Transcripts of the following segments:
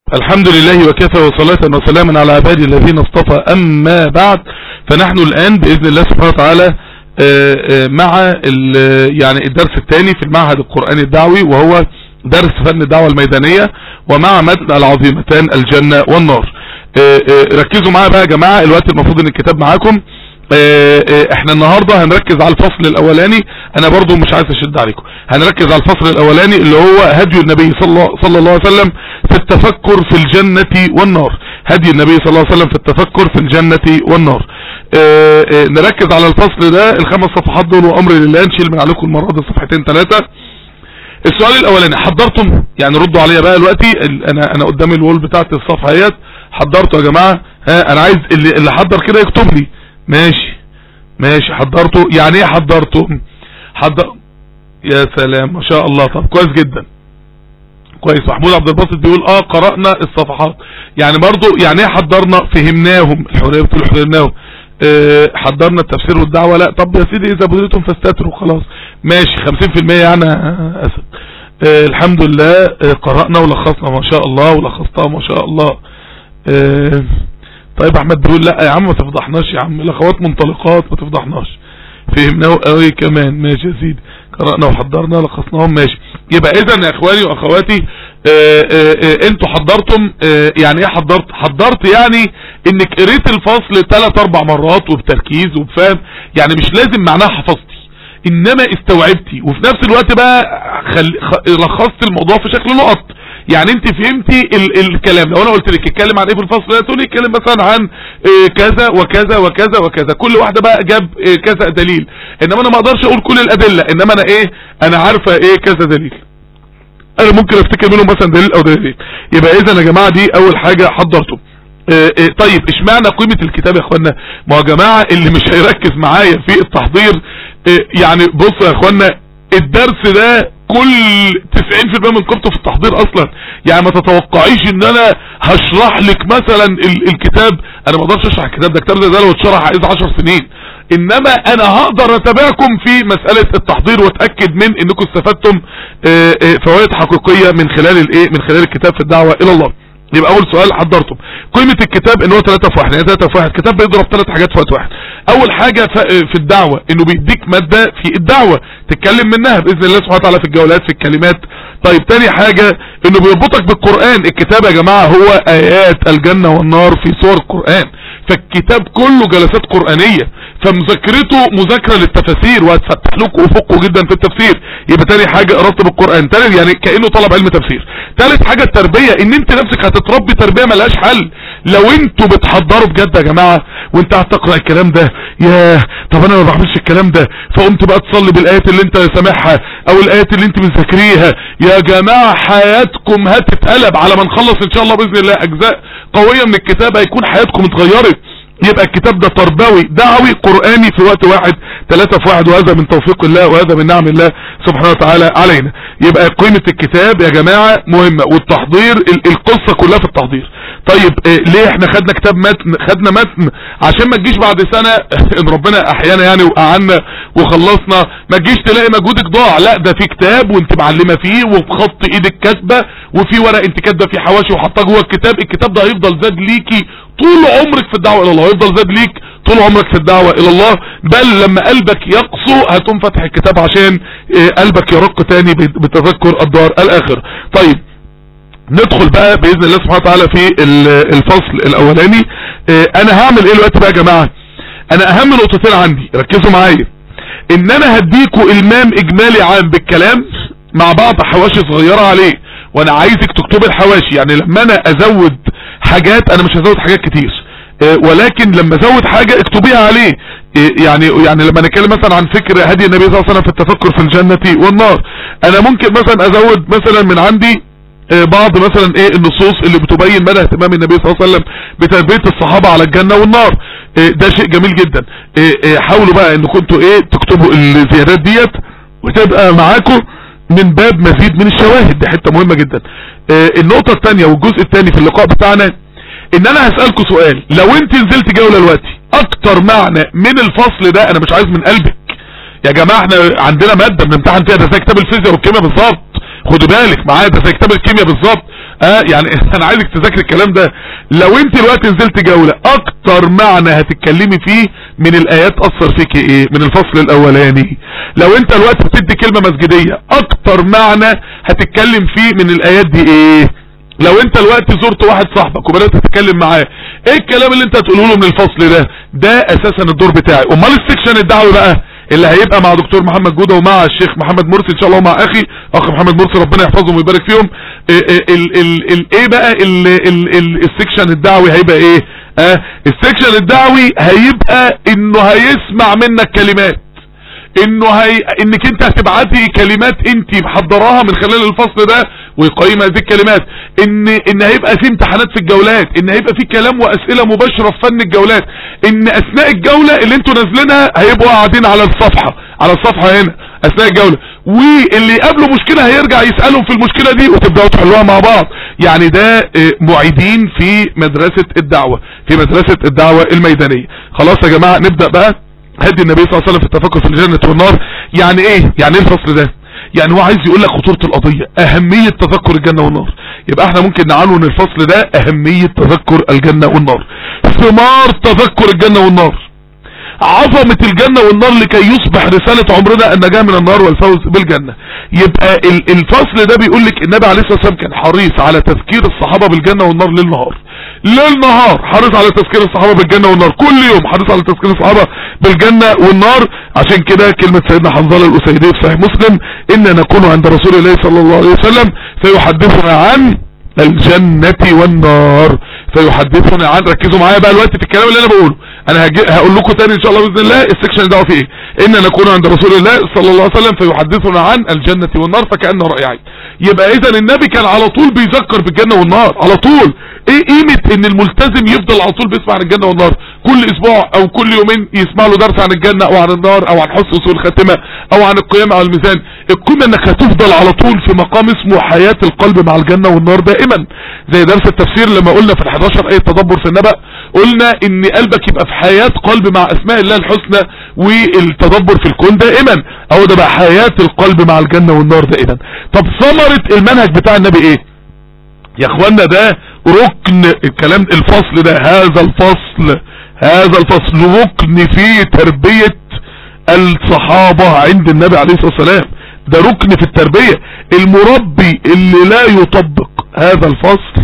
الحمد لله وكفى وصلاة وسلاما على عبادي الذين اصطفى أما بعد فنحن الآن بإذن الله سبحانه وتعالى آه، آه، مع ال- يعني الدرس الثاني في المعهد القرآني الدعوي وهو درس فن الدعوة الميدانية ومع متن العظيمتان الجنة والنار آه، آه، ركزوا معايا بقى يا جماعة الوقت المفروض ان الكتاب معاكم آه، آه، احنا النهاردة هنركز على الفصل الاولاني انا برضو مش عايز اشد عليكم هنركز على الفصل الاولاني اللي هو هدي النبي صلى الله, صلى الله عليه وسلم في التفكر في الجنة والنار هدي النبي صلى الله عليه وسلم في التفكر في الجنة والنار آه، آه، نركز على الفصل ده الخمس صفحات دول وامر لله نشيل من عليكم المرة دي صفحتين ثلاثة السؤال الاولاني حضرتم يعني ردوا عليا بقى دلوقتي ال- انا انا قدامي الوول بتاعت الصفحه اهيت حضرتوا يا جماعه ها انا عايز اللي, اللي حضر كده يكتب لي ماشي ماشي حضرته يعني ايه حضرته حضر يا سلام ما شاء الله طب كويس جدا كويس محمود عبد الباسط بيقول اه قرأنا الصفحات يعني برضو يعني ايه حضرنا فهمناهم الحرية بتقول فهمناهم اه حضرنا التفسير والدعوة لا طب يا سيدي اذا بذلتم فاستتروا خلاص ماشي 50% يعني يا اسد اه الحمد لله اه قرأنا ولخصنا ما شاء الله ولخصتها ما شاء الله اه طيب احمد بيقول لا يا عم ما تفضحناش يا عم الاخوات منطلقات ما تفضحناش فهمناه قوي كمان ماشي يا سيدي قرأنا وحضرنا لخصناهم ماشي يبقى اذا يا اخواني واخواتي آه، آه، آه، انتوا حضرتم آه، يعني ايه حضرت حضرت يعني انك قريت الفصل ثلاث اربع مرات وبتركيز وبفهم يعني مش لازم معناها حفظتي انما استوعبتي وفي نفس الوقت بقى خل... خ... لخصت الموضوع في شكل نقط يعني انت فهمتي ال... الكلام لو انا قلت لك اتكلم عن ايه في الفصل ده تقولي اتكلم مثلا عن اه كذا وكذا وكذا وكذا كل واحدة بقى جاب اه كذا دليل انما انا ما اقدرش اقول كل الادلة انما انا ايه انا عارفة ايه كذا دليل انا ممكن افتكر منهم مثلا دليل او دليلين يبقى اذا يا جماعة دي اول حاجة حضرته اه اه طيب اشمعنى قيمة الكتاب يا اخوانا ما هو يا جماعة اللي مش هيركز معايا في التحضير اه يعني بصوا يا اخوانا الدرس ده كل 90% من قيمته في التحضير اصلا يعني ما تتوقعيش ان انا هشرح لك مثلا ال الكتاب انا ما اقدرش اشرح الكتاب ده الكتاب ده, ده لو اتشرح عايز 10 سنين انما انا هقدر اتابعكم في مسألة التحضير واتأكد من انكم استفدتم اه اه فوائد حقيقية من خلال الايه من خلال الكتاب في الدعوة الى الله يبقى اول سؤال حضرتم قيمة الكتاب ان هو 3 في 1 يعني 3 في 1 كتاب بيضرب ثلاث حاجات في وقت واحد اول حاجة ف- في الدعوة انه بيديك مادة في الدعوة تتكلم منها باذن الله سبحانه وتعالى في الجولات في الكلمات طيب تاني حاجة انه بيربطك بالقرآن الكتاب يا جماعة هو ايات الجنة والنار في سور القرآن فالكتاب كله جلسات قرآنية فمذاكرته مذاكرة للتفاسير وهتفتح لكم افقه جدا في التفسير يبقى تاني حاجة قربت بالقرآن تالت يعني كأنه طلب علم تفسير تالت حاجة التربية ان انت نفسك هتتربي تربية ملهاش حل لو انتوا بتحضروا بجد يا جماعة وانت هتقرأ الكلام ده ياه طب انا ما بعملش الكلام ده فقمت بقى تصلي بالايات اللي انت سامعها او الايات اللي انت بتذاكريها يا جماعة حياتكم هتتقلب على ما نخلص ان شاء الله باذن الله اجزاء قوية من الكتاب هيكون حياتكم اتغيرت يبقى الكتاب ده تربوي دعوي قرآني في وقت واحد ثلاثة في واحد وهذا من توفيق الله وهذا من نعم الله سبحانه وتعالى علينا يبقى قيمة الكتاب يا جماعة مهمة والتحضير ال- القصة كلها في التحضير طيب إيه ليه احنا خدنا كتاب متن خدنا متن عشان ما تجيش بعد سنة ان ربنا احيانا يعني وقعنا وخلصنا ما تجيش تلاقي مجهودك ضاع لا ده في كتاب وانت معلمة فيه وبخط ايدك كاتبة وفي ورق انت كاتبة فيه حواشي وحطاه جوه الكتاب الكتاب ده هيفضل زاد ليكي طول عمرك في الدعوة الى الله هيفضل زاد ليك طول عمرك في الدعوة الى الله بل لما قلبك يقسو هتقوم فاتح الكتاب عشان اه، قلبك يرق تاني بت- بتذكر الدار الاخر طيب ندخل بقى باذن الله سبحانه وتعالى في ال- الفصل الاولاني اه، انا هعمل ايه دلوقتي بقى يا جماعة انا اهم نقطتين عندي ركزوا معايا ان انا هديكوا المام اجمالي عام بالكلام مع بعض حواشي صغيرة عليه وانا عايزك تكتب الحواشي يعني لما انا ازود حاجات انا مش هزود حاجات كتير اه، ولكن لما ازود حاجة اكتبيها عليه اه، يعني يعني لما نتكلم مثلا عن فكر هدي النبي صلى الله عليه وسلم في التفكر في الجنة والنار انا ممكن مثلا ازود مثلا من عندي آه، بعض مثلا ايه النصوص اللي بتبين مدى اهتمام النبي صلى الله عليه وسلم بتربية الصحابة على الجنة والنار آه، ده شيء جميل جدا آه، آه، حاولوا بقى ان كنتوا ايه تكتبوا الزيادات ديت وتبقى معاكم من باب مزيد من الشواهد دي حتة مهمة جدا آه، النقطة الثانية والجزء الثاني في اللقاء بتاعنا ان انا هسألكوا سؤال لو انت نزلت جولة دلوقتي اكتر معنى من الفصل ده انا مش عايز من قلبك يا جماعة احنا عندنا مادة بنمتحن فيها ده زي كتاب الفيزياء والكيمياء بالظبط خدوا بالك معايا ده زي كتاب الكيمياء بالظبط اه يعني انا عايزك تذاكر الكلام ده لو انت الوقت نزلت جولة اكتر معنى هتتكلمي فيه من الايات اثر فيك ايه من الفصل الاولاني لو انت الوقت بتدي كلمة مسجدية اكتر معنى هتتكلم فيه من الايات دي ايه لو انت الوقت زرت واحد صاحبك وبدأت تتكلم معاه ايه الكلام اللي انت هتقوله له من الفصل ده ده اساسا الدور بتاعي امال السكشن الدعوي بقى اللي هيبقى مع دكتور محمد جودة ومع الشيخ محمد مرسي ان شاء الله ومع اخي اخ محمد مرسي ربنا يحفظهم ويبارك فيهم ايه ال ال ال ايه بقى ال ال ال السكشن الدعوي هيبقى ايه اه السكشن الدعوي هيبقى انه هيسمع منك كلمات انه هي انك انت هتبعتي كلمات انت محضراها من خلال الفصل ده ويقيم هذه الكلمات ان ان هيبقى في امتحانات في الجولات ان هيبقى في كلام واسئله مباشره في فن الجولات ان اثناء الجوله اللي انتوا نازلينها هيبقوا قاعدين على الصفحه على الصفحه هنا اثناء الجوله واللي يقابله مشكله هيرجع يسالهم في المشكله دي وتبداوا تحلوها مع بعض يعني ده اه، معيدين في مدرسه الدعوه في مدرسه الدعوه الميدانيه خلاص يا جماعه نبدا بقى هدي النبي صلى الله عليه وسلم في التفكر في الجنة والنار يعني ايه يعني ايه الفصل ده يعني هو عايز يقول لك خطورة القضية اهمية تذكر الجنة والنار يبقى احنا ممكن نعنون الفصل ده اهمية تذكر الجنة والنار ثمار تذكر الجنة والنار عظمة الجنة والنار لكي يصبح رسالة عمرنا النجاة من النار والفوز بالجنة يبقى ال- الفصل ده بيقول لك النبي عليه الصلاة والسلام كان حريص على تذكير الصحابة بالجنة والنار ليل نهار ليل نهار حريص على تذكير الصحابة بالجنة والنار كل يوم حريص على تذكير الصحابة بالجنة والنار عشان كده كلمة سيدنا حنظلة الأسيدي في صحيح مسلم إن نكون عند رسول الله صلى الله عليه وسلم فيحدثنا عن الجنة والنار فيحدثنا عن ركزوا معايا بقى الوقت في الكلام اللي انا بقوله انا هجي... هقول لكم تاني ان شاء الله باذن الله السكشن ده فيه ايه ان نكون عند رسول الله صلى الله عليه وسلم فيحدثنا عن الجنة والنار فكأنه رأي عين يبقى اذا النبي كان على طول بيذكر بالجنة والنار على طول ايه قيمة ان الملتزم يفضل على طول بيسمع عن الجنة والنار كل اسبوع او كل يومين يسمع له درس عن الجنة او عن النار او عن حسن سوء الخاتمة او عن القيامة او الميزان القيمة انك هتفضل على طول في مقام اسمه حياة القلب مع الجنة والنار دائما زي درس التفسير لما قلنا في ال11 ايه تدبر في النبأ قلنا ان قلبك يبقى في حياة قلب مع اسماء الله الحسنى والتدبر في الكون دائما اهو ده بقى حياة القلب مع الجنة والنار دائما طب ثمرة المنهج بتاع النبي ايه يا اخوانا ده ركن الكلام الفصل ده هذا الفصل هذا الفصل ركن في تربية الصحابة عند النبي عليه الصلاة والسلام ده ركن في التربية المربي اللي لا يطبق هذا الفصل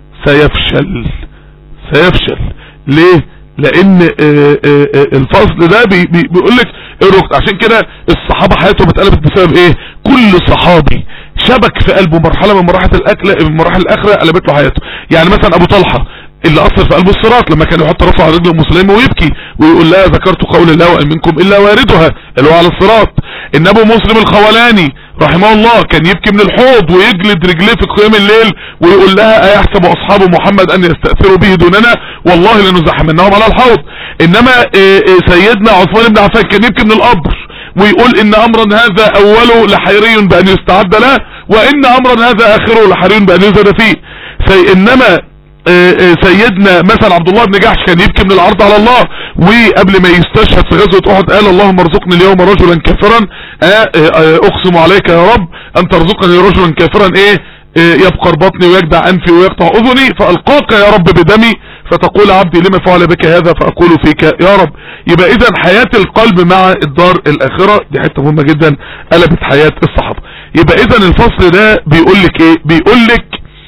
سيفشل سيفشل ليه لان آه، آه، آه، الفصل ده بي بي بيقول لك الركن عشان كده الصحابة حياتهم اتقلبت بسبب ايه كل صحابي شبك في قلبه مرحلة من مراحل الاكل من مراحل الاخرة قلبت له حياته يعني مثلا ابو طلحة اللي اثر في قلبه الصراط لما كان يحط رفعه على رجل ام سليمه ويبكي ويقول لا ذكرت قول الله وان منكم الا واردها اللي هو على الصراط ان ابو مسلم الخولاني رحمه الله كان يبكي من الحوض ويجلد رجليه في قيام الليل ويقول لها ايحسب اصحاب محمد ان يستأثروا به دوننا والله لنزحمنهم على الحوض انما إيه إيه سيدنا عثمان بن عفان كان يبكي من القبر ويقول ان امرا هذا اوله لحيري بان يستعد له وان امرا هذا اخره لحيري بان يزد فيه سي انما آه، آه، سيدنا مثلا عبد الله بن جحش كان يبكي من العرض على الله وقبل ما يستشهد في غزوة احد قال اللهم ارزقني اليوم رجلا كافرا آه، آه، آه، اقسم عليك يا رب ان ترزقني رجلا كافرا ايه آه، يبقر بطني ويجدع انفي ويقطع اذني فالقاك يا رب بدمي فتقول عبدي لما فعل بك هذا فاقول فيك يا رب يبقى اذا حياة القلب مع الدار الاخرة دي حتة مهمة جدا قلبت حياة الصحابة يبقى اذا الفصل ده بيقول لك ايه بيقول لك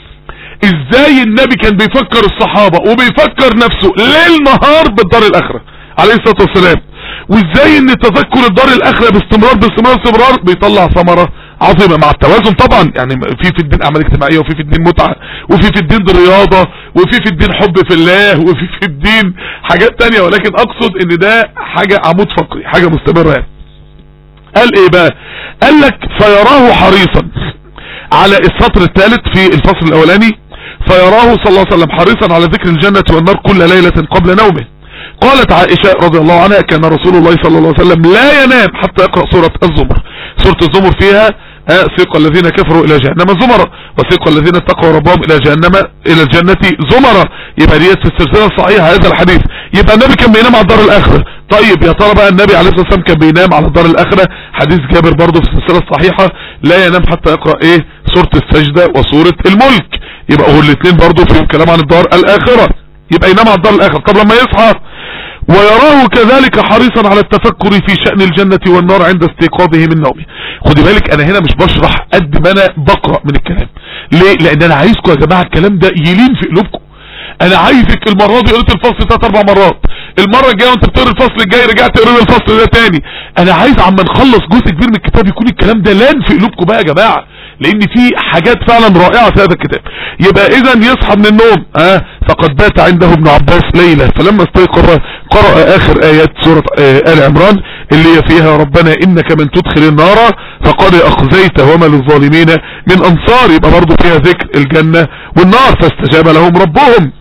ازاي النبي كان بيفكر الصحابة وبيفكر نفسه ليل نهار بالدار الاخرة عليه الصلاة والسلام وازاي ان تذكر الدار الاخرة باستمرار باستمرار باستمرار بيطلع ثمرة عظيمة مع التوازن طبعا يعني في في الدين اعمال اجتماعية وفي في الدين متعة وفي في الدين رياضة وفي في الدين حب في الله وفي في الدين حاجات تانية ولكن اقصد ان ده حاجة عمود فقري حاجة مستمرة يعني قال ايه بقى قال لك فيراه حريصا على السطر الثالث في الفصل الاولاني فيراه صلى الله عليه وسلم حريصا على ذكر الجنة والنار كل ليلة قبل نومه قالت عائشة رضي الله عنها كان رسول الله صلى الله عليه وسلم لا ينام حتى يقرأ سورة الزمر سورة الزمر فيها آه سيق الذين كفروا الى جهنم زمرا وسيق الذين اتقوا ربهم الى جهنم الى الجنة زمرا يبقى ديت في السلسلة الصحيحة هذا الحديث يبقى النبي كان بينام على الدار الاخرة طيب يا ترى بقى النبي عليه الصلاة والسلام كان بينام على الدار الاخرة حديث جابر برضه في السلسلة الصحيحة لا ينام حتى يقرأ ايه سورة السجدة وسورة الملك يبقى هو الاثنين برضه فيهم كلام عن الدار الاخرة يبقى ينام على الدار الاخرة طب لما يصحى ويراه كذلك حريصا على التفكر في شأن الجنة والنار عند استيقاظه من نومه خدي بالك انا هنا مش بشرح قد ما انا بقرأ من الكلام ليه لان انا عايزكم يا جماعة الكلام ده يلين في قلوبكم انا عايزك المرة دي قلت الفصل ثلاث اربع مرات المرة الجاية وانت بتقرا الفصل الجاي رجعت تقرا الفصل ده تاني انا عايز عما نخلص جزء كبير من الكتاب يكون الكلام ده لان في قلوبكم بقى يا جماعة لان في حاجات فعلا رائعة في هذا الكتاب يبقى اذا يصحى من النوم اه فقد بات عنده ابن عباس ليلة فلما استيقظ قرأ اخر ايات سورة آه آل عمران اللي هي فيها ربنا انك من تدخل النار فقد اخزيته وما للظالمين من انصار يبقى برضه فيها ذكر الجنة والنار فاستجاب لهم ربهم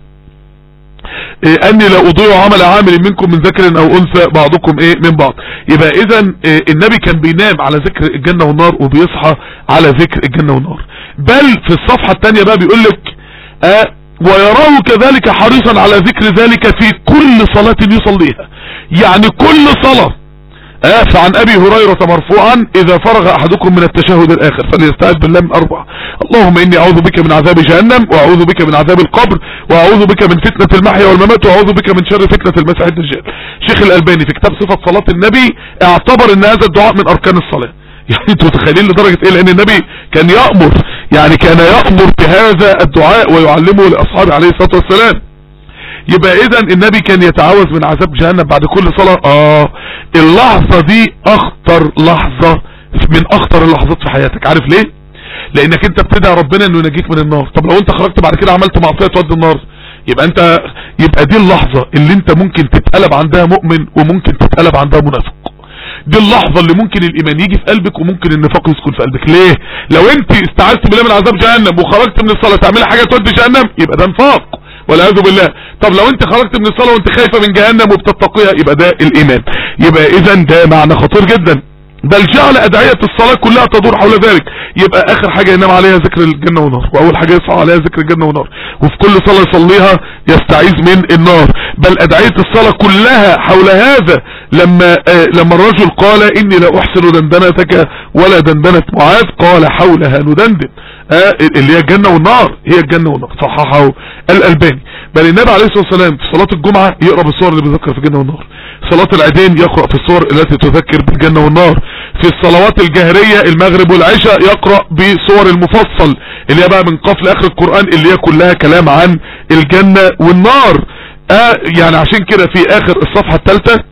إيه اني لا اضيع عمل عامل منكم من ذكر او انثى بعضكم ايه من بعض يبقى اذا إيه النبي كان بينام على ذكر الجنة والنار وبيصحى على ذكر الجنة والنار بل في الصفحة الثانية بقى بيقول لك آه ويراه كذلك حريصا على ذكر ذلك في كل صلاة يصليها يعني كل صلاة آه فعن ابي هريرة مرفوعا اذا فرغ احدكم من التشهد الاخر فليستعذ بالله من اربع اللهم اني اعوذ بك من عذاب جهنم واعوذ بك من عذاب القبر واعوذ بك من فتنة المحيا والممات واعوذ بك من شر فتنة المسيح الدجال شيخ الالباني في كتاب صفة صلاة النبي اعتبر ان هذا الدعاء من اركان الصلاة يعني انتوا متخيلين لدرجة ايه لان النبي كان يأمر يعني كان يأمر بهذا الدعاء ويعلمه لاصحابه عليه الصلاة والسلام يبقى اذا النبي كان يتعوذ من عذاب جهنم بعد كل صلاة اه اللحظة دي اخطر لحظة من اخطر اللحظات في حياتك عارف ليه لانك انت بتدعي ربنا انه ينجيك من النار طب لو انت خرجت بعد كده عملت معصية تودي النار يبقى انت يبقى دي اللحظة اللي انت ممكن تتقلب عندها مؤمن وممكن تتقلب عندها منافق دي اللحظة اللي ممكن الايمان يجي في قلبك وممكن النفاق يسكن في قلبك ليه لو انت استعذت بالله من عذاب جهنم وخرجت من الصلاة تعملي حاجة تودي جهنم يبقى ده نفاق والعياذ بالله طب لو انت خرجت من الصلاة وانت خايفة من جهنم وبتتقيها يبقى ده الايمان يبقى اذا ده معنى خطير جدا بل جعل ادعية الصلاة كلها تدور حول ذلك يبقى اخر حاجة ينام عليها ذكر الجنة والنار واول حاجة يصحى عليها ذكر الجنة والنار وفي كل صلاة يصليها يستعيذ من النار بل ادعية الصلاة كلها حول هذا لما آه لما الرجل قال اني لا احسن دندنتك ولا دندنة معاذ قال حولها ندندن آه اللي هي الجنة والنار هي الجنة والنار صححه الالباني بل النبي عليه الصلاة والسلام في صلاة الجمعة يقرأ بالصور اللي بيذكر في الجنة والنار صلاة العيدين يقرأ في الصور التي تذكر بالجنة والنار في الصلوات الجهرية المغرب والعشاء يقرأ بصور المفصل اللي هي بقى من قف لاخر القرآن اللي هي كلها كلام عن الجنة والنار آه يعني عشان كده في اخر الصفحة الثالثة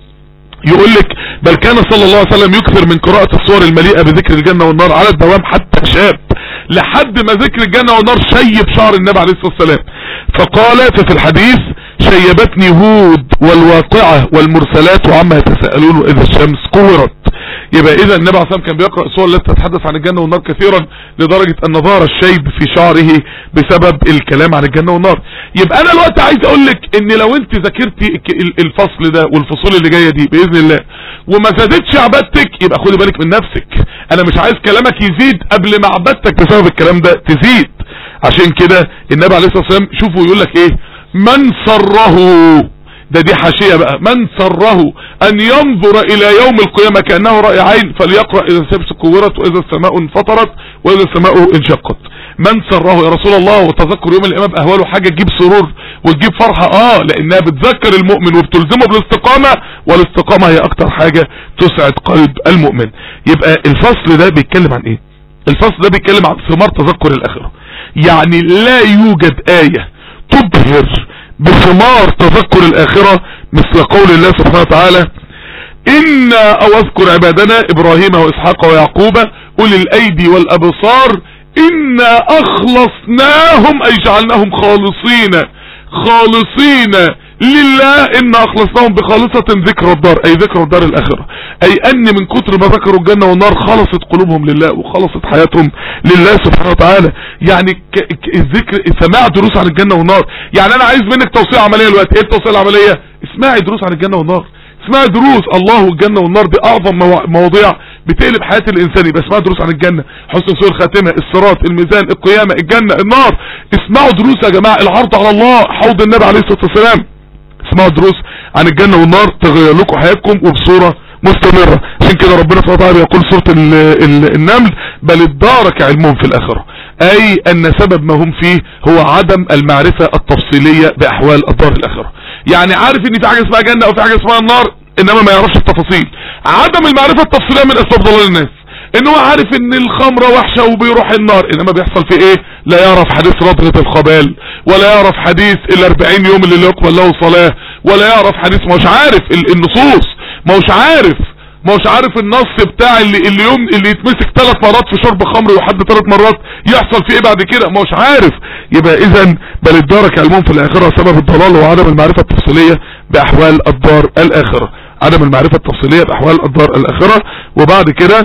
يقول لك بل كان صلى الله عليه وسلم يكثر من قراءة الصور المليئة بذكر الجنة والنار على الدوام حتى شاب لحد ما ذكر الجنة والنار شيب شعر النبي عليه الصلاة والسلام فقال ففي الحديث شيبتني هود والواقعة والمرسلات وعما يتساءلون إذا الشمس كورت يبقى إذا النبي عليه الصلاة كان بيقرأ الصور التي تتحدث عن الجنة والنار كثيرا لدرجة أن ظهر الشيب في شعره بسبب الكلام عن الجنة والنار يبقى أنا الوقت عايز أقول لك إن لو أنت ذاكرتي الفصل ده والفصول اللي جاية دي بإذن الله وما زادتش عبادتك يبقى خدي بالك من نفسك أنا مش عايز كلامك يزيد قبل ما عبادتك بسبب الكلام ده تزيد عشان كده النبي عليه الصلاة والسلام شوفوا يقول لك ايه من سره ده دي حاشية بقى من سره ان ينظر الى يوم القيامة كأنه رأي عين فليقرأ اذا الشمس كورت واذا السماء انفطرت واذا السماء انشقت من سره يا رسول الله وتذكر يوم الامام اهواله حاجة تجيب سرور وتجيب فرحة اه لانها بتذكر المؤمن وبتلزمه بالاستقامة والاستقامة هي اكتر حاجة تسعد قلب المؤمن يبقى الفصل ده بيتكلم عن ايه الفصل ده بيتكلم عن ثمار تذكر الاخرة يعني لا يوجد آية تبهر بثمار تذكر الآخرة مثل قول الله سبحانه وتعالى إنا أو أذكر عبادنا إبراهيم وإسحاق ويعقوب أولي الأيدي والأبصار إنا أخلصناهم أي جعلناهم خالصين خالصين لله إن أخلصناهم بخالصة ذكر الدار أي ذكر الدار الآخرة أي أن من كتر ما ذكروا الجنة والنار خلصت قلوبهم لله وخلصت حياتهم لله سبحانه وتعالى يعني الذكر سماع دروس عن الجنة والنار يعني أنا عايز منك توصية عملية الوقت إيه التوصية العملية اسمعي دروس عن الجنة والنار اسمها دروس الله والجنة والنار دي اعظم موا- مواضيع بتقلب حياة الانسان يبقى اسمها دروس عن الجنة حسن سوء الخاتمة الصراط الميزان القيامة الجنة النار اسمعوا دروس يا جماعة العرض على الله حوض النبي عليه الصلاة والسلام اسمعوا دروس عن الجنة والنار تغير لكم حياتكم وبصورة مستمرة عشان كده ربنا سبحانه وتعالى يقول سورة ال ال النمل بل ادارك علمهم في الآخرة أي أن سبب ما هم فيه هو عدم المعرفة التفصيلية بأحوال الدار الآخرة يعني عارف ان في حاجة اسمها جنة او في حاجة اسمها النار انما ما يعرفش التفاصيل عدم المعرفة التفصيلية من اسباب ضلال الناس ان هو عارف ان الخمرة وحشة وبيروح النار انما بيحصل في ايه لا يعرف حديث رضغة الخبال ولا يعرف حديث الاربعين يوم اللي لا يقبل له صلاة ولا يعرف حديث ما هوش عارف ال- النصوص ما هوش عارف ما هوش عارف النص بتاع اللي, اللي يوم اللي يتمسك ثلاث مرات في شرب خمر وحد ثلاث مرات يحصل فيه ايه بعد كده ما هوش عارف يبقى اذا بل ادارك علمهم في الاخرة سبب الضلال وعدم المعرفة التفصيلية باحوال الدار الاخرة عدم المعرفة التفصيلية باحوال الدار الاخرة وبعد كده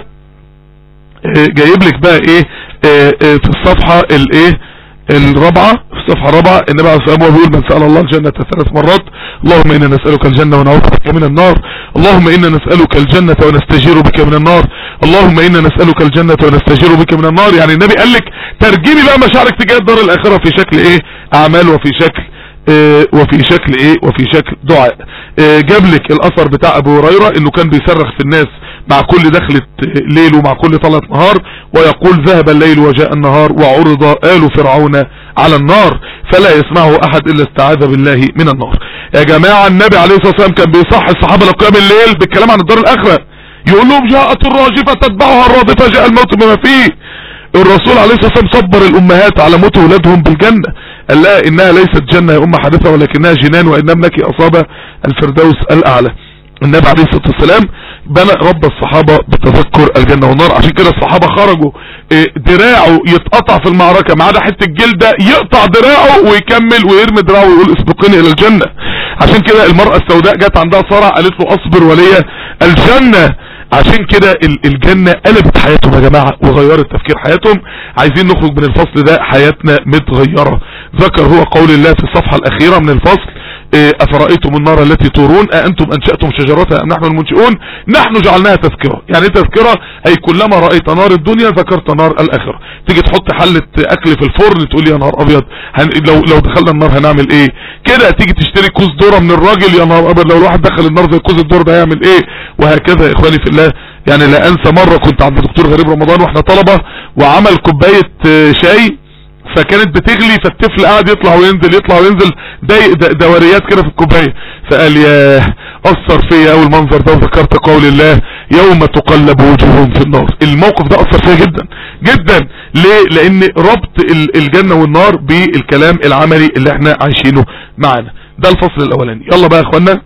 آه، جايب لك بقى ايه آه، آه، في الصفحة الايه الرابعة في الصفحة الرابعة النبي عليه الصلاة والسلام بيقول من سأل الله الجنة ثلاث مرات اللهم إنا نسألك الجنة ونعوذ بك من النار اللهم إنا نسألك الجنة ونستجير بك من النار اللهم إنا نسألك الجنة ونستجير بك من النار يعني النبي قال لك ترجمي بقى مشاعرك تجاه الدار الآخرة في شكل ايه أعمال وفي شكل آه، وفي شكل ايه وفي شكل دعاء آه، جاب لك الاثر بتاع ابو هريرة انه كان بيصرخ في الناس مع كل دخلة آه، ليل ومع كل طلعة نهار ويقول ذهب الليل وجاء النهار وعرض آل فرعون على النار فلا يسمعه احد الا استعاذ بالله من النار يا جماعة النبي عليه الصلاة والسلام كان بيصحي الصحابة لقيام الليل بالكلام عن الدار الاخرة يقول لهم جاءت الراجفة تتبعها الرادفة جاء الموت بما فيه الرسول عليه الصلاة والسلام صبر الامهات على موت اولادهم بالجنة قال لها انها ليست جنة يا ام حادثة ولكنها جنان وان ابنك اصاب الفردوس الاعلى النبي عليه الصلاة والسلام بنى رب الصحابة بتذكر الجنة والنار عشان كده الصحابة خرجوا إيه، دراعه يتقطع في المعركة ما عدا حتة الجلدة يقطع دراعه ويكمل ويرمي دراعه ويقول اسبقني الى الجنة عشان كده المرأة السوداء جت عندها صرع قالت له اصبر ولي الجنة عشان كده ال- الجنة قلبت حياتهم يا جماعة وغيرت تفكير حياتهم عايزين نخرج من الفصل ده حياتنا متغيرة ذكر هو قول الله في الصفحة الاخيرة من الفصل إيه، افرأيتم النار التي تورون أأنتم انشأتم شجرتها ام نحن المنشئون نحن جعلناها تذكرة يعني ايه تذكرة اي كلما رأيت نار الدنيا ذكرت نار الاخرة تيجي تحط حلة اكل في الفرن تقول يا نهار ابيض هن... لو لو دخلنا النار هنعمل ايه كده تيجي تشتري كوز ذره من الراجل يا نهار ابيض لو الواحد دخل النار زي كوز الذره ده هيعمل ايه وهكذا يا اخواني في الله يعني لا انسى مرة كنت عند دكتور غريب رمضان واحنا طلبة وعمل كوباية آه، شاي فكانت بتغلي فالطفل قاعد يطلع وينزل يطلع وينزل داي- د- دوريات كده في الكوبايه فقال يا اثر فيا اول منظر ده وذكرت قول الله يوم تقلب وجوههم في النار الموقف ده اثر فيا جدا جدا ليه لان ربط ال- الجنه والنار بالكلام العملي اللي احنا عايشينه معانا ده الفصل الاولاني يلا بقى يا اخوانا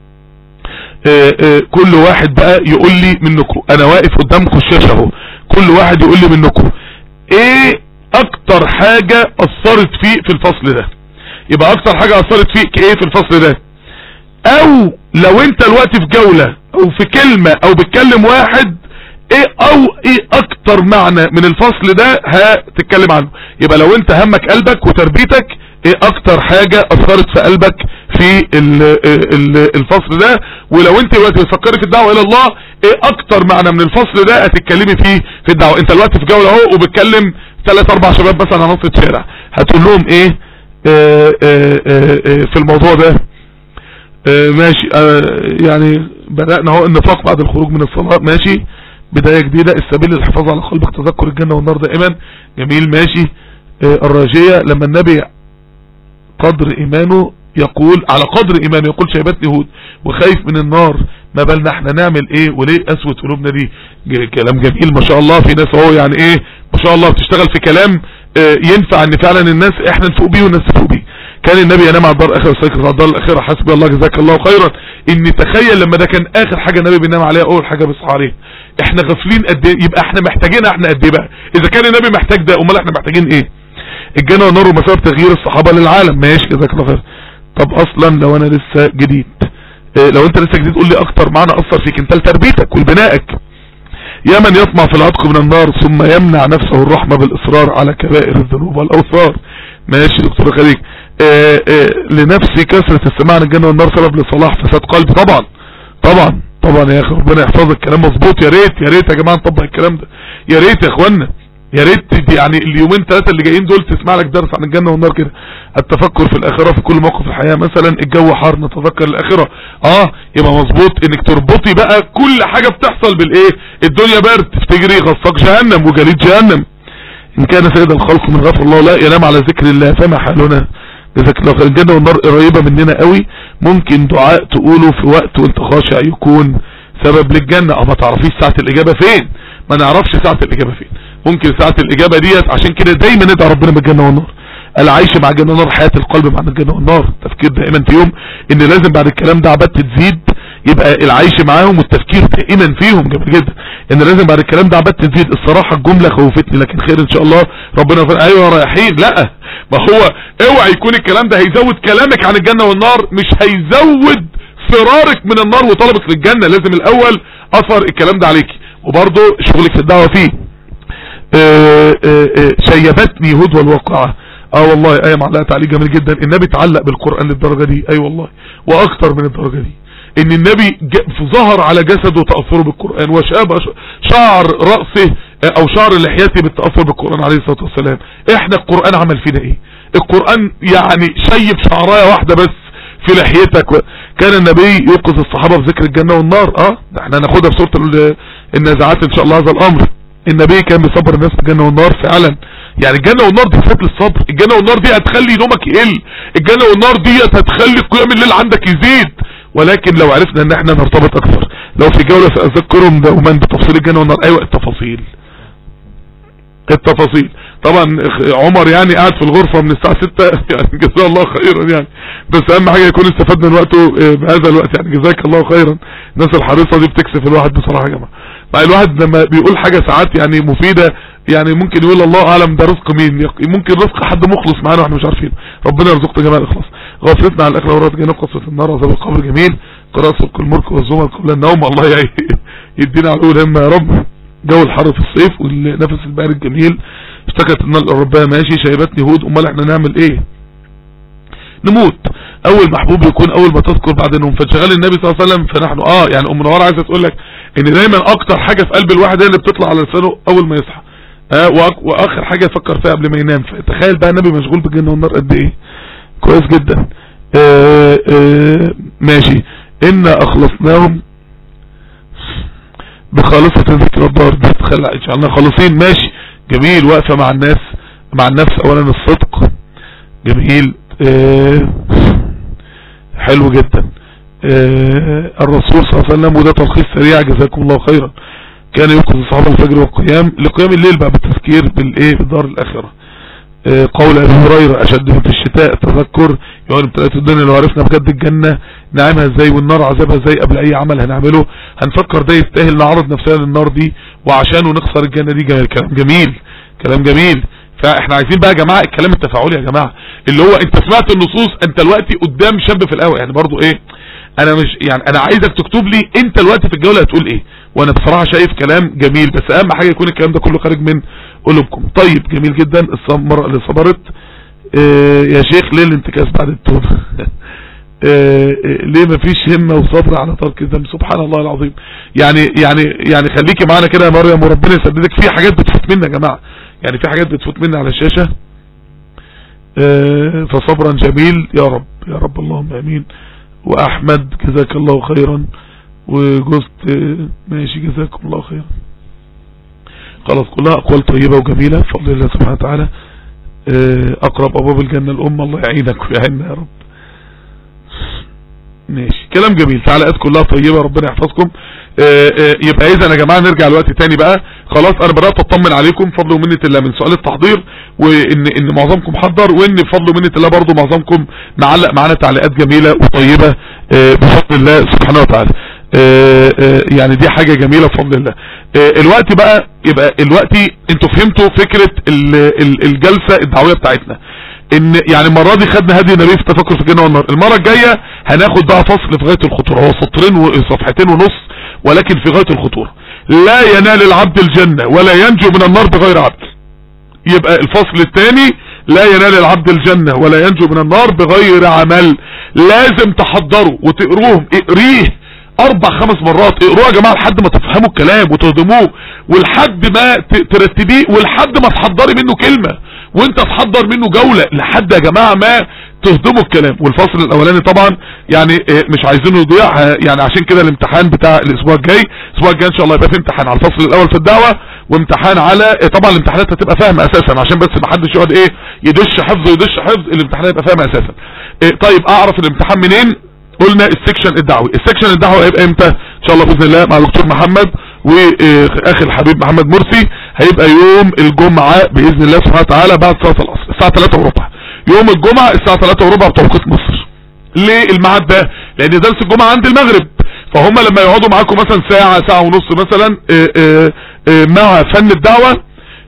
آه، آه، كل واحد بقى يقول لي منكم انا واقف قدامكم الشاشه اهو كل واحد يقول لي منكم ايه اكتر حاجة اثرت فيه في الفصل ده يبقى اكتر حاجة اثرت فيك ايه في الفصل ده او لو انت الوقت في جولة او في كلمة او بتكلم واحد ايه او ايه اكتر معنى من الفصل ده هتتكلم عنه يبقى لو انت همك قلبك وتربيتك ايه اكتر حاجة اثرت في قلبك في ال ال الفصل ده ولو انت دلوقتي بتفكري في الدعوة الى الله ايه اكتر معنى من الفصل ده هتتكلمي فيه في الدعوة انت الوقت في جولة اهو وبتكلم ثلاث اربع شباب مثلا على نص الشارع هتقول لهم ايه آه آه آه آه في الموضوع ده آه ماشي آه يعني بدأنا اهو النفاق بعد الخروج من الصلاة ماشي بداية جديدة السبيل للحفاظ على قلبك تذكر الجنة والنار دائما جميل ماشي آه الراجية لما النبي قدر ايمانه يقول على قدر ايمانه يقول شيبات يهود وخايف من النار ما بالنا احنا نعمل ايه وليه اسوة قلوبنا دي ج- كلام جميل ما شاء الله في ناس اهو يعني ايه ما شاء الله بتشتغل في كلام اه ينفع ان فعلا الناس احنا نفوق بيه والناس تفوق بيه كان النبي ينام على الدار الاخره ويستيقظ على الدار الاخره حسبي الله جزاك الله خيرا ان تخيل لما ده كان اخر حاجه النبي بينام عليها اول حاجه بيصحى عليها احنا غافلين قد ايه يبقى احنا محتاجينها احنا قد ايه بقى اذا كان النبي محتاج ده امال احنا محتاجين ايه الجنة والنار ومسبب تغيير الصحابة للعالم ماشي جزاك الله خير طب اصلا لو انا لسه جديد إيه لو انت لسه جديد قول لي اكتر معنى اثر فيك انت لتربيتك ولبنائك يا من يطمع في العتق من النار ثم يمنع نفسه الرحمة بالاصرار على كبائر الذنوب والاوثار ماشي دكتور خليج إيه إيه لنفسي كثرة السماع عن الجنة والنار سبب لصلاح فساد قلب طبعا طبعا طبعا يا اخي ربنا يحفظك كلام مظبوط يا ريت يا ريت يا جماعه نطبق الكلام ده يا ريت يا اخوانا يا ريت دي يعني اليومين ثلاثه اللي جايين دول تسمع لك درس عن الجنه والنار كده التفكر في الاخره في كل موقف الحياه مثلا الجو حار نتذكر الاخره اه يبقى مظبوط انك تربطي بقى كل حاجه بتحصل بالايه الدنيا برد تفتجري غصاق جهنم وجليد جهنم ان كان سيد الخلق من غفر الله لا ينام على ذكر الله فما حالنا جزاك الله خير الجنه والنار قريبه مننا قوي ممكن دعاء تقوله في وقت وانت خاشع يكون سبب للجنه او ما تعرفيش ساعه الاجابه فين ما نعرفش ساعه الاجابه فين ممكن ساعة الإجابة ديت عشان كده دايما ندعي ربنا بالجنة والنار العيش مع الجنة والنار حياة القلب مع الجنة والنار تفكير دائما في يوم ان لازم بعد الكلام ده عبادة تزيد يبقى العيش معاهم والتفكير دائما فيهم جميل جدا ان لازم بعد الكلام ده عبادة تزيد الصراحة الجملة خوفتني لكن خير ان شاء الله ربنا يغفر ايوه رايحين لا ما هو اوعى يكون الكلام ده هيزود كلامك عن الجنة والنار مش هيزود فرارك من النار وطلبك للجنة لازم الاول اثر الكلام ده عليكي وبرضه شغلك في الدعوة فيه آآ آآ شيبتني هدوى الواقعة اه والله ايه معلقة تعليق جميل جدا النبي اتعلق بالقرآن للدرجة دي اي أيوة والله واكتر من الدرجة دي ان النبي ظهر على جسده تأثره بالقرآن وشاب شعر رأسه او شعر لحيته بالتأثر بالقرآن عليه الصلاة والسلام احنا القرآن عمل فينا ايه القرآن يعني شيب شعرايه واحدة بس في لحيتك كان النبي يوقظ الصحابة بذكر الجنة والنار اه ده احنا هناخدها بصورة النازعات ان شاء الله هذا الامر النبي كان بيصبر الناس في الجنة والنار فعلا يعني الجنة والنار دي صفات للصبر الجنة والنار دي هتخلي نومك يقل الجنة والنار دي هتخلي قيام الليل عندك يزيد ولكن لو عرفنا ان احنا نرتبط اكثر لو في جولة سأذكرهم دوما بتفصيل الجنة والنار ايوه التفاصيل التفاصيل طبعا عمر يعني قاعد في الغرفة من الساعة 6 يعني جزاه الله خيرا يعني بس اهم حاجة يكون استفاد من وقته بهذا الوقت يعني جزاك الله خيرا الناس الحريصة دي بتكسف الواحد بصراحة يا جماعة مع الواحد لما بيقول حاجة ساعات يعني مفيدة يعني ممكن يقول الله اعلم ده رزق مين ممكن رزق حد مخلص معانا واحنا مش عارفين ربنا يرزقنا جميع الاخلاص غفرتنا على الاخره ورات جنة قصة النار وعذاب القبر جميل قراءة سبق الملك والزمر قبل النوم الله يدينا علوه الهمة يا رب جو الحر في الصيف والنفس البارد جميل اشتكت ان ربها ماشي شايبتني هود امال احنا نعمل ايه نموت اول محبوب يكون اول ما تذكر بعد النوم فانشغال النبي صلى الله عليه وسلم فنحن اه يعني ام نوار عايزه تقول لك ان دايما اكتر حاجة في قلب الواحد هي اللي بتطلع على لسانه اول ما يصحى آه واخر حاجة يفكر فيها قبل ما ينام فتخيل بقى النبي مشغول بالجنة والنار قد ايه كويس جدا آه آه ماشي انا اخلصناهم بخالصة ذكر الدار دي اجعلنا خالصين ماشي جميل واقفة مع الناس مع النفس اولا الصدق جميل حلو جدا الرسول صلى الله عليه وسلم وده تلخيص سريع جزاكم الله خيرا كان يوقظ الصحابة الفجر والقيام لقيام الليل بقى بالتفكير بالايه بدار الاخرة قول ابي هريرة اشد من الشتاء تذكر يقول ابتلاءات الدنيا لو عرفنا بجد الجنة نعمها ازاي والنار عذابها ازاي قبل اي عمل هنعمله هنفكر ده يستاهل نعرض نفسنا للنار دي وعشانه نخسر الجنة دي كلام جميل كلام جميل فاحنا عايزين بقى يا جماعة الكلام التفاعلي يا جماعة اللي هو انت سمعت النصوص انت دلوقتي قدام شاب في القهوة يعني برضو ايه انا مش يعني انا عايزك تكتب لي انت دلوقتي في الجولة هتقول ايه وانا بصراحة شايف كلام جميل بس اهم حاجة يكون الكلام ده كله خارج من قلوبكم طيب جميل جدا المرأة اللي صبرت اه يا شيخ ليه الانتكاس بعد التوبة اه ليه مفيش همة وصبر على ترك الذنب سبحان الله العظيم يعني يعني يعني خليكي معانا كده يا مريم وربنا يسددك في حاجات بتفوت منا يا جماعة يعني في حاجات بتفوت منا على الشاشة اه فصبرا جميل يا رب يا رب اللهم امين واحمد جزاك الله خيرا وجزت ماشي جزاكم الله خيرا خلاص كلها اقوال طيبة وجميلة بفضل الله سبحانه وتعالى اقرب ابواب الجنة الام الله يعينك ويعيننا يا رب ماشي كلام جميل تعليقات كلها طيبة ربنا يحفظكم يبقى اذا يا جماعة نرجع الوقت تاني بقى خلاص انا بدأت اطمن عليكم فضل ومنة الله من سؤال التحضير وان ان معظمكم حضر وان بفضل ومنة الله برضو معظمكم معلق معانا تعليقات جميلة وطيبة بفضل الله سبحانه وتعالى يعني دي حاجة جميلة بفضل الله الوقت بقى يبقى الوقت انتوا فهمتوا فكرة الجلسة الدعوية بتاعتنا ان يعني المرة دي خدنا هدي النبي في التفكر في الجنة والنار المرة الجاية هناخد بقى فصل في غاية الخطورة هو سطرين وصفحتين ونص ولكن في غاية الخطورة لا ينال العبد الجنة ولا ينجو من النار بغير عبد يبقى الفصل الثاني لا ينال العبد الجنة ولا ينجو من النار بغير عمل لازم تحضروا وتقروهم اقريه اربع خمس مرات اقروها يا جماعه لحد ما تفهموا الكلام وتهضموه ولحد ما ترتبيه ولحد ما تحضري منه كلمه وانت تحضر منه جوله لحد يا جماعه ما تهضموا الكلام والفصل الاولاني طبعا يعني مش عايزينه يضيع يعني عشان كده الامتحان بتاع الاسبوع الجاي الاسبوع الجاي ان شاء الله يبقى في امتحان على الفصل الاول في الدعوه وامتحان على طبعا الامتحانات هتبقى فاهم اساسا عشان بس ما حدش يقعد ايه يدش حفظ يدش حفظ الامتحان هيبقى فاهم اساسا إيه طيب اعرف الامتحان منين قلنا السكشن الدعوي السكشن الدعوي هيبقى امتى ان شاء الله باذن الله مع الدكتور محمد واخي الحبيب محمد مرسي هيبقى يوم الجمعة باذن الله سبحانه وتعالى بعد صلاة العصر الساعة 3 وربع يوم الجمعة الساعة 3 وربع بتوقيت مصر ليه الميعاد ده لان درس الجمعة عند المغرب فهم لما يقعدوا معاكم مثلا ساعة ساعة ونص مثلا اه اه اه مع فن الدعوة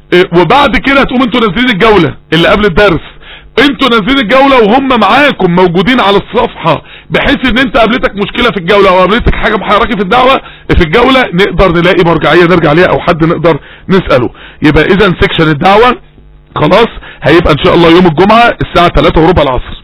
وبعد كده تقوم انتوا نازلين الجولة اللي قبل الدرس انتوا نازلين الجولة وهم معاكم موجودين على الصفحة بحيث ان انت قابلتك مشكلة في الجولة او قابلتك حاجة محركة في الدعوة في الجولة نقدر نلاقي مرجعية نرجع ليها او حد نقدر نسأله يبقى اذا سيكشن الدعوة خلاص هيبقى ان شاء الله يوم الجمعة الساعة 3 وربع العصر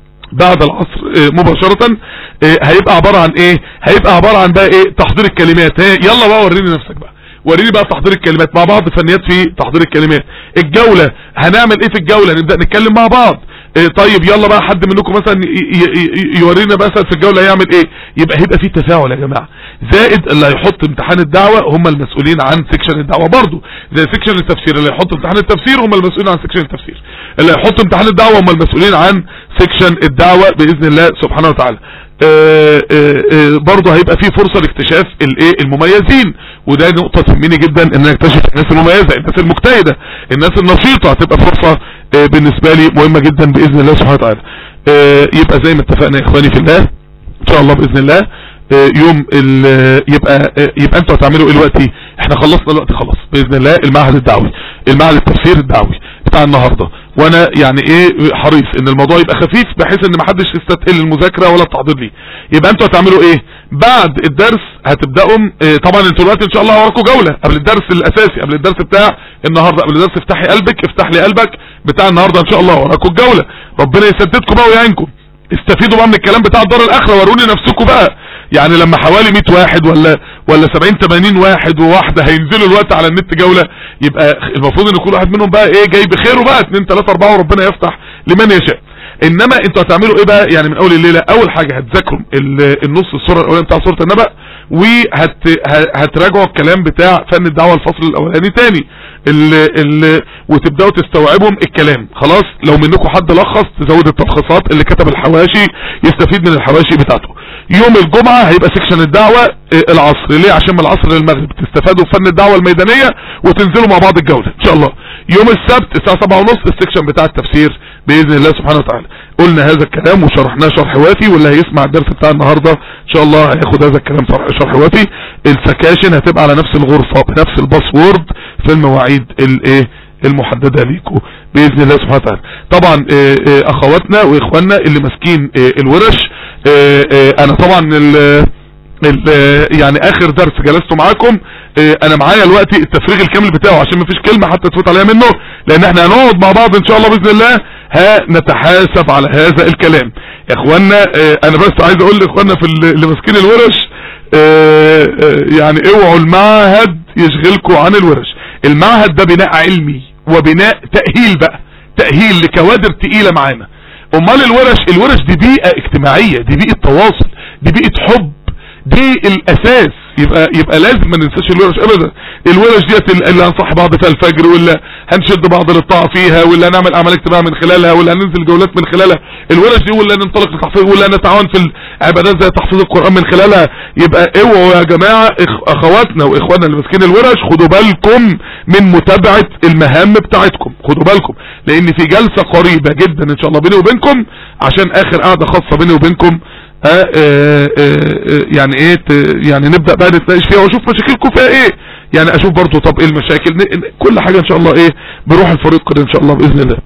بعد العصر مباشرة هيبقى عبارة عن ايه هيبقى عبارة عن بقى ايه تحضير الكلمات يلا بقى وريني نفسك بقى وريني بقى تحضير الكلمات مع بعض فنيات في تحضير الكلمات الجولة هنعمل ايه في الجولة نبدأ نتكلم مع بعض إيه طيب يلا بقى حد منكم مثلا يورينا مثلا في الجولة يعمل ايه يبقى هيبقى في تفاعل يا جماعة زائد اللي هيحط امتحان الدعوة هم المسؤولين عن سيكشن الدعوة برضو زي سيكشن التفسير اللي هيحط امتحان التفسير هم المسؤولين عن سيكشن التفسير اللي هيحط امتحان الدعوة هم المسؤولين عن سيكشن الدعوة بإذن الله سبحانه وتعالى آآ آآ برضه هيبقى في فرصة لاكتشاف الايه المميزين وده نقطة تهمني جدا ان نكتشف الناس المميزة الناس المجتهدة الناس النشيطة هتبقى فرصة بالنسبة لي مهمة جدا باذن الله سبحانه وتعالى يبقى زي ما اتفقنا يا اخواني في الله ان شاء الله باذن الله يوم يبقى يبقى انتوا هتعملوا ايه دلوقتي احنا خلصنا دلوقتي خلاص باذن الله المعهد الدعوي المعهد التفسير الدعوي بتاع النهارده وانا يعني ايه حريص ان الموضوع يبقى خفيف بحيث ان محدش يستثقل المذاكره ولا التحضير ليه يبقى انتوا هتعملوا ايه بعد الدرس هتبداوا اه طبعا انتوا دلوقتي ان شاء الله وراكم جوله قبل الدرس الاساسي قبل الدرس بتاع النهارده قبل الدرس افتحي قلبك افتح لي قلبك بتاع النهارده ان شاء الله وراكم الجوله ربنا يسددكم بقى ويعينكم استفيدوا بقى من الكلام بتاع الدار الاخره وروني نفسكم بقى يعني لما حوالي 100 واحد ولا ولا 70 80 واحد وواحده هينزلوا الوقت على النت جوله يبقى المفروض ان كل واحد منهم بقى ايه جاي بخيره بقى 2 3 4 وربنا يفتح لمن يشاء انما انتوا هتعملوا ايه بقى يعني من اول الليله اول حاجه هتذاكروا النص الصوره الاولانيه بتاع سوره النبأ وهتراجعوا الكلام بتاع فن الدعوه الفصل الاولاني تاني ال ال وتبداوا تستوعبوا الكلام خلاص لو منكم حد لخص تزود التلخيصات اللي كتب الحواشي يستفيد من الحواشي بتاعته يوم الجمعة هيبقى سكشن الدعوة العصر ليه عشان من العصر للمغرب تستفادوا فن الدعوة الميدانية وتنزلوا مع بعض الجولة ان شاء الله يوم السبت الساعة سبعة ونص السكشن بتاع التفسير بإذن الله سبحانه وتعالى قلنا هذا الكلام وشرحناه شرح وافي واللي هيسمع الدرس بتاع النهاردة ان شاء الله هياخد هذا الكلام شرح وافي السكاشن هتبقى على نفس الغرفة بنفس الباسورد في المواعيد الايه المحددة ليكم بإذن الله سبحانه وتعالى طبعا اه اه اخواتنا واخواننا اللي ماسكين اه الورش انا طبعا ال ال يعني اخر درس جلسته معاكم انا معايا دلوقتي التفريغ الكامل بتاعه عشان مفيش كلمة حتى تفوت عليها منه لان احنا هنقعد مع بعض ان شاء الله باذن الله هنتحاسب على هذا الكلام يا اخوانا انا بس عايز اقول لاخوانا في اللي ماسكين الورش يعني اوعوا المعهد يشغلكم عن الورش المعهد ده بناء علمي وبناء تأهيل بقى تأهيل لكوادر تقيلة معانا امال الورش الورش دي بيئة اجتماعية دي بيئة تواصل دي بيئة حب دي الاساس يبقى يبقى لازم ما ننساش الورش ابدا الورش ديت اللي هنصحي بعض فيها الفجر ولا هنشد بعض للطاعه فيها ولا هنعمل اعمال اجتماعيه من خلالها ولا هننزل جولات من خلالها الورش دي ولا ننطلق لتحفيظ ولا نتعاون في العبادات زي تحفيظ القران من خلالها يبقى اوعوا يا جماعه اخواتنا واخواننا اللي ماسكين الورش خدوا بالكم من متابعه المهام بتاعتكم خدوا بالكم لان في جلسه قريبه جدا ان شاء الله بيني وبينكم عشان اخر قعده خاصه بيني وبينكم آآ آآ يعني ايه يعني نبدأ بقى نتناقش فيها واشوف مشاكلكم فيها ايه يعني اشوف برضو طب ايه المشاكل كل حاجة ان شاء الله ايه بروح الفريق كده ان شاء الله باذن الله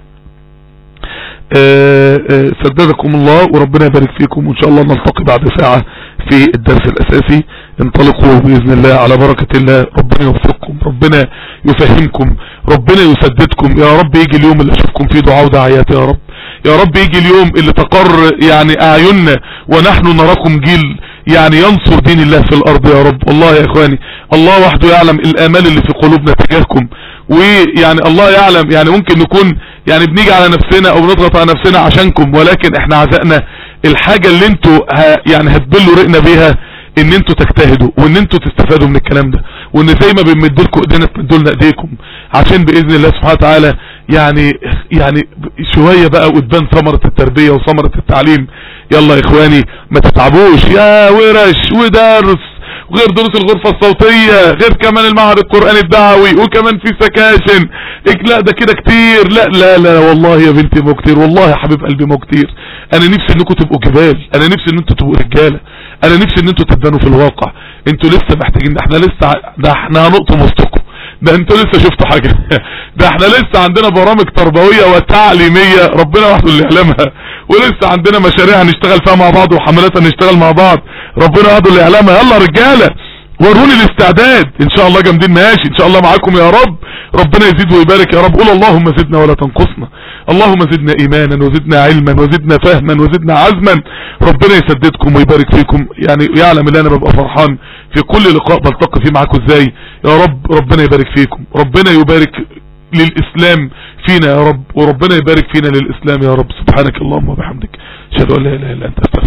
سددكم الله وربنا يبارك فيكم وان شاء الله نلتقي بعد ساعة في الدرس الاساسي انطلقوا باذن الله على بركة الله ربنا يوفقكم ربنا يفهمكم ربنا يسددكم يا رب يجي اليوم اللي اشوفكم فيه دعاء ودعايات يا رب يا رب يجي اليوم اللي تقر يعني اعيننا ونحن نراكم جيل يعني ينصر دين الله في الارض يا رب والله يا اخواني الله وحده يعلم الامال اللي في قلوبنا تجاهكم ويعني الله يعلم يعني ممكن نكون يعني بنيجي على نفسنا او بنضغط على نفسنا عشانكم ولكن احنا عزقنا الحاجة اللي انتوا ه- يعني هتبلوا رقنا بيها ان انتوا تجتهدوا وان انتوا تستفادوا من الكلام ده وان زي ما بنمد لكم ايدينا تمدوا لنا ايديكم عشان باذن الله سبحانه وتعالى يعني يعني شويه بقى وتبان ثمره التربيه وثمره التعليم يلا يا اخواني ما تتعبوش يا ورش ودرس وغير دروس الغرفة الصوتية غير كمان المعهد القرآني الدعوي وكمان في سكاشن إك- لا ده كده كتير لا لا لا والله يا بنتي مو كتير والله يا حبيب قلبي مو كتير انا نفسي انكم تبقوا جبال انا نفسي ان انتوا تبقوا رجالة انا نفسي ان انتوا تبانوا في الواقع انتوا لسه محتاجين ده احنا لسه ع- ده احنا هنقطم وسطكم ده انتوا لسه شفتوا حاجة ده احنا لسه عندنا برامج تربوية وتعليمية ربنا وحده اللي يعلمها ولسه عندنا مشاريع هنشتغل فيها مع بعض وحملات هنشتغل مع بعض ربنا وحده اللي يعلمها يلا رجالة وروني الاستعداد ان شاء الله جامدين ماشي ان شاء الله معاكم يا رب ربنا يزيد ويبارك يا رب قول اللهم زدنا ولا تنقصنا اللهم زدنا ايمانا وزدنا علما وزدنا فهما وزدنا عزما ربنا يسددكم ويبارك فيكم يعني يعلم ان انا ببقى فرحان في كل لقاء بلتقي فيه معاكم ازاي يا رب ربنا يبارك فيكم ربنا يبارك للاسلام فينا يا رب وربنا يبارك فينا للاسلام يا رب سبحانك اللهم وبحمدك اشهد ان لا اله الا انت استغفرك